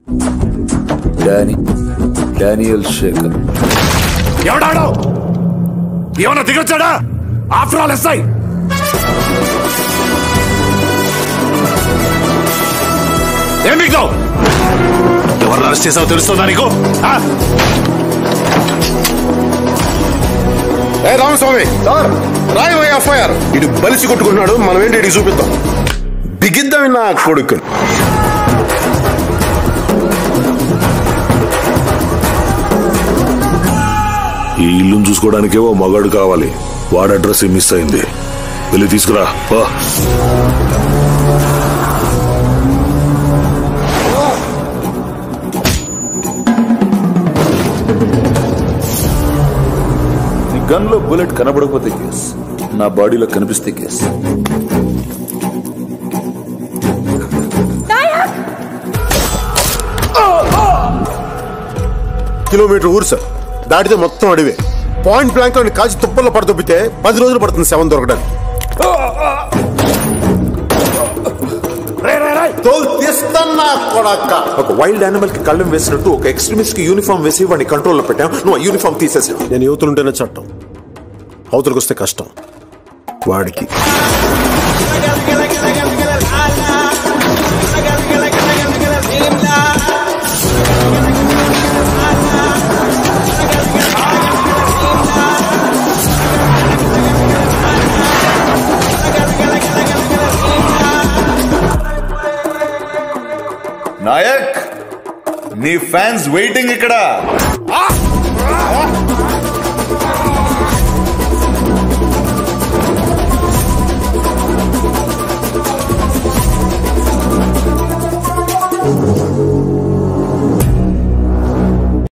Danny Daniel Shekhar ఎవడాడు ఏమన్నా దిగొచ్చాడా after all SI ఏం మిగతావు ఎవరు అరెస్ట్ చేసావో తెలుస్తుందా నీకు ఆ? ఏ రామస్వామి రాయ్ ఎఫ్ఐఆర్ ఇటు బలిసి కొట్టుకున్నాడు మనం ఏంటి ఇటు చూపిద్దాం బిగిద్దాం నా కొడుకు ఈ ఇల్లును చూసుకోవడానికే ఓ మగాడు కావాలి వాడి అడ్రస్ మిస్ అయింది వెళ్ళి తీసుకురా పో. నీ గన్ లో బుల్లెట్ కనబడకపోతే కేస్ నా బాడీలో కనిపిస్తే కేస్ కిలోమీటర్ ఊరు సార్ దాటితే మొత్తం అడివే పాయింట్ బ్లాంక్ లో కాల్చి తుప్పల్లో పడదొబ్బితే పది రోజులు పడుతుంది శవం దొరకడానికి తోలు తీస్తన్నా కొడక్క ఒక వైల్డ్ యానిమల్ కి కళ్ళం వేసినట్టు ఒక ఎక్స్ట్రీమిస్ట్ కి యూనిఫామ్ వేసి వాడిని కంట్రోల్లో పెట్టాం నువ్వు ఆ యూనిఫామ్ తీసేసావు నేను యువతులుంటేనే చట్టం అవతలకు వస్తే కష్టం వాడికి నాయక్ నీ ఫ్యాన్స్ వెయిటింగ్ ఇక్కడ